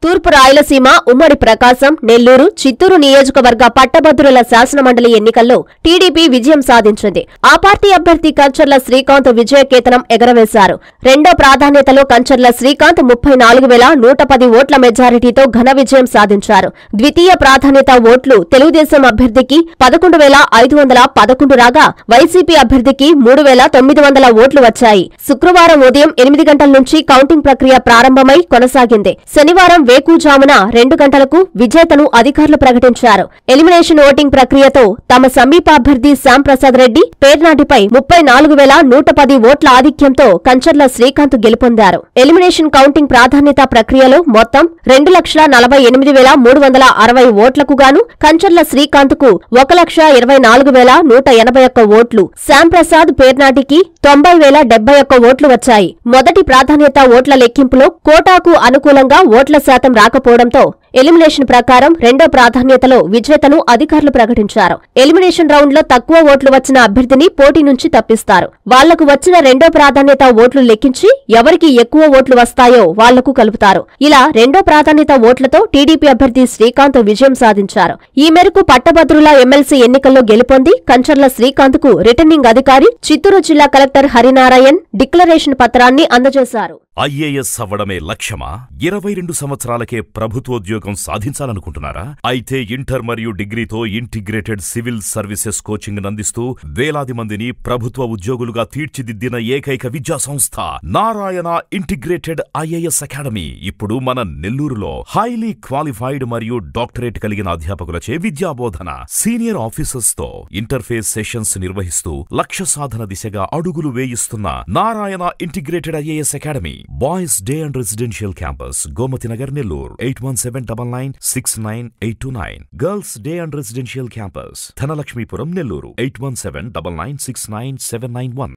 తూర్పు రాయలసీమ ఉమ్మడి ప్రకాశం నెల్లూరు చిత్తూరు నియోజకవర్గ పట్టభద్రుల శాసనమండలి ఎన్నికల్లో టీడీపీ విజయం సాధించింది ఆ పార్టీ అభ్యర్థి కంచర్ల శ్రీకాంత్ విజయకేతనం ఎగరవేశారు రెండో ప్రాధాన్యతలో కంచర్ల శ్రీకాంత్ ముప్పై నాలుగు వేల నూట పది ఓట్ల మెజారిటీతో ఘన విజయం సాధించారు ద్వితీయ ప్రాధాన్యత ఓట్లు తెలుగుదేశం అభ్యర్థికి పదకొండు వేల ఐదు వందల పదకొండు రాగా వైసీపీ అభ్యర్థికి మూడు వేల తొమ్మిది వందల ఓట్లు వచ్చాయి శుక్రవారం ఉదయం ఎనిమిది గంటల నుంచి కౌంటింగ్ ప్రక్రియ ప్రారంభమై కొనసాగింది శనివారం వేకుజామున రెండు గంటలకు విజేతను అధికారులు ప్రకటించారు ఎలిమినేషన్ ఓటింగ్ ప్రక్రియతో తమ సమీప అభ్యర్థి శ్యాంప్రసాద్ రెడ్డి పేర్నాటిపై ముప్పై నాలుగు వేల నూట పది ఓట్ల ఆధిక్యంతో కంచర్ల శ్రీకాంత్ గెలుపొందారు ఎలిమినేషన్ కౌంటింగ్ ప్రాధాన్యత ప్రక్రియలో మొత్తం రెండు లక్షల నలభై ఎనిమిది వేల మూడు వందల అరవై ఓట్లకు గాను కంచర్ల శ్రీకాంత్ కు ఒక లక్ష ఇరవై నాలుగు వేల నూట ఎనభై ఒక్క ఓట్లు శ్యాంప్రసాద్ పేర్నాటికి తొంభై వేల డెబ్బై ఒక్క ఓట్లు వచ్చాయి మొదటి ప్రాధాన్యత ఓట్ల లెక్కింపులో కోటాకు అనుకూలంగా ఓట్ల శాతం రాకపోవడంతో ఎలిమినేషన్ ప్రకారం రెండో ప్రాధాన్యతలో విజేతను అధికారులు ప్రకటించారు ఎలిమినేషన్ రౌండ్ లో తక్కువ ఓట్లు వచ్చిన అభ్యర్థిని పోటీ నుంచి తప్పిస్తారు వాళ్లకు వచ్చిన రెండో ప్రాధాన్యత ఓట్లు లెక్కించి ఎవరికి ఎక్కువ ఓట్లు వస్తాయో వాళ్లకు కలుపుతారు ఇలా రెండో ప్రాధాన్యత ఓట్లతో టీడీపీ అభ్యర్థి శ్రీకాంత్ విజయం సాధించారు ఈ మేరకు పట్టభద్రుల ఎమ్మెల్సీ ఎన్నికల్లో గెలుపొంది కంచర్ల శ్రీకాంత్ కు రిటర్నింగ్ అధికారి చిత్తూరు జిల్లా కలెక్టర్ హరినారాయణ్ డిక్లరేషన్ పత్రాన్ని అందజేశారు ఐఏఎస్ అవ్వడమే లక్ష్యమా ఇరవై రెండు సంవత్సరాలకే ప్రభుత్వోద్యోగం సాధించాలనుకుంటున్నారా అయితే ఇంటర్ మరియు డిగ్రీతో ఇంటిగ్రేటెడ్ సివిల్ సర్వీసెస్ కోచింగ్ అందిస్తూ వేలాది మందిని ప్రభుత్వ ఉద్యోగులుగా తీర్చిదిద్దిన ఏకైక విద్యా సంస్థ నారాయణ ఇంటిగ్రేటెడ్ ఐఏఎస్ అకాడమీ ఇప్పుడు మన నెల్లూరులో హైలీ క్వాలిఫైడ్ మరియు డాక్టరేట్ కలిగిన అధ్యాపకులచే విద్యాబోధన సీనియర్ ఆఫీసర్స్ తో ఇంటర్ఫేస్ సెషన్స్ నిర్వహిస్తూ లక్ష్య సాధన దిశగా అడుగులు వేయిస్తున్న Narayana integrated IAS academy boys day and residential campus Gomathi Nagar Nellore eight one seven double nine six nine eight two nine girls day and residential campus Dhanalakshmipuram Nellore eight one seven double nine six nine seven nine one